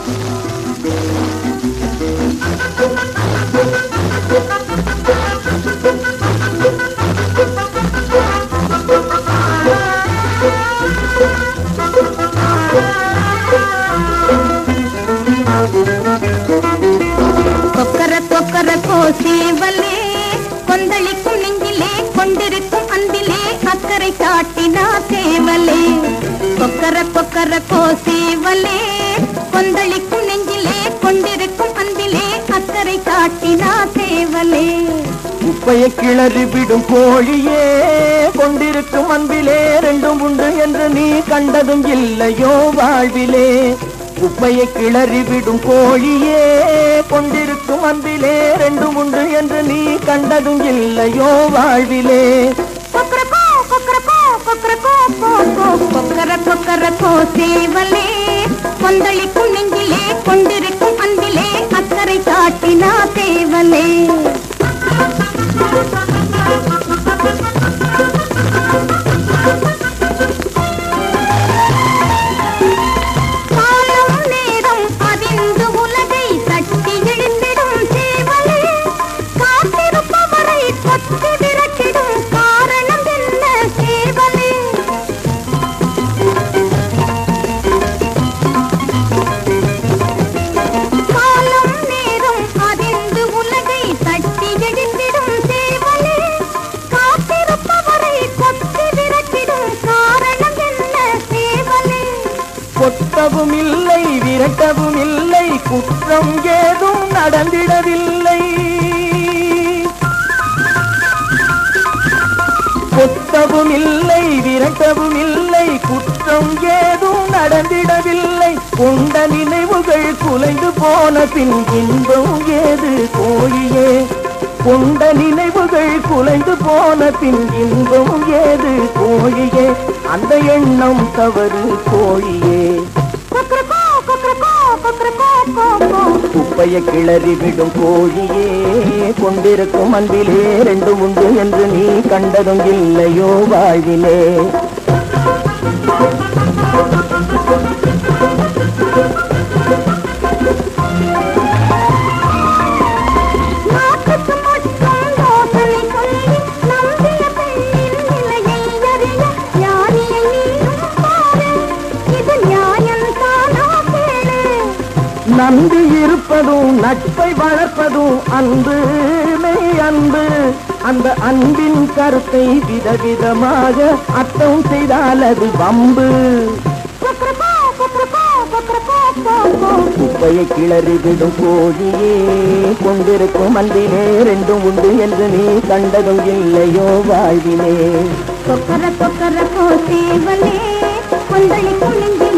கொக்கர கொக்கர கோசேவலே கொந்தளிக்கும் நெஞ்சிலே கொண்டிருக்கும் அன்பிலே அக்கறை காட்டினா சேவலே கொக்கர கொக்கர கோசேவலே கொந்தளிக்கும் நெஞ்சிலே கொண்டிருக்கும் அன்பிலே அக்கறை காட்டினா சேவலே குப்பையை கிளறி விடும் கோழியே கொண்டிருக்கும் அன்பிலே ரெண்டும் உண்டு என்று நீ கண்டதும் இல்லையோ வாழ்விலே குப்பையை கிளறி விடும் கோழியே கொண்டிருக்கும் அன்பிலே ரெண்டும் உண்டு என்று நீ கண்டதும் இல்லையோ வாழ்விலே கொக்கரக்கோ கொக்கரக்கோ கொக்கரக்கோ கோ கோ கொக்கர கொக்கர கோ சேவலே கொந்தளிக்கும் நெஞ்சிலே கொண்டிருக்கும் அன்பிலே அக்கறை காட்டினா சேவலே காலம் நேரம் அறிந்து உலகை தட்டி இழுத்திடும் சேவலே காத்திருப்பவரை கொத்தி விரட்டிடும் காரணம் என்ன சேவலே காலம் நேரம் அறிந்து உலகை தட்டி இழுத்திடும் சேவலே காத்திருப்பவரை கொத்தி விரட்டிடும் காரணம் என்ன சேவலே கொட்டவும் இல்லை விரட்டவும் இல்லை குற்றம் ஏதும் நடந்திடவில்லை கொத்தவும் இல்லை விரட்டவும் இல்லை குற்றம் ஏதும் நடந்திடவில்லை கொண்ட நினைவுகள் குலைந்து போன பின் இன்பம் ஏது கோழியே கொண்ட நினைவுகள் குலைந்து போன பின் இன்பம் ஏது கோழியே அந்த எண்ணம் தவறு கோழியே கொக்கரக்கோ கொக்கரக்கோ கொக்கரக்கோ கோ கோ குப்பையை கிளறி விடும் கோழியே கொண்டிருக்கும் அன்பிலே ரெண்டும் உண்டு என்று நீ கண்டதும் இல்லையோ வாழ்விலே நாட்டுக்கு மட்டும் யோசனை சொல்லி நம்பிய பெண்ணின் நிலையை அறிய ஞானியை நீயும் பாரு இது நியாயம் தானா கேளு நம்பி இருப்பதும் நட்பை வளர்ப்பதும் அன்பு மெய் அன்பு அந்த அன்பின் கருத்தை விதவிதமாக அர்த்தம் செய்தால் அது வம்பு கொக்கரக்கோ கொக்கரக்கோ கொக்கரக்கோ கோ கோ குப்பையை கிளறி விடும் கோழியே கொண்டிருக்கும் அன்பிலே ரெண்டும் உண்டு என்று நீ கண்டதும் இல்லையோ வாழ்விலே கொக்கர கொக்கர கோ சேவலே கொந்தளிக்கும் நெஞ்சிலே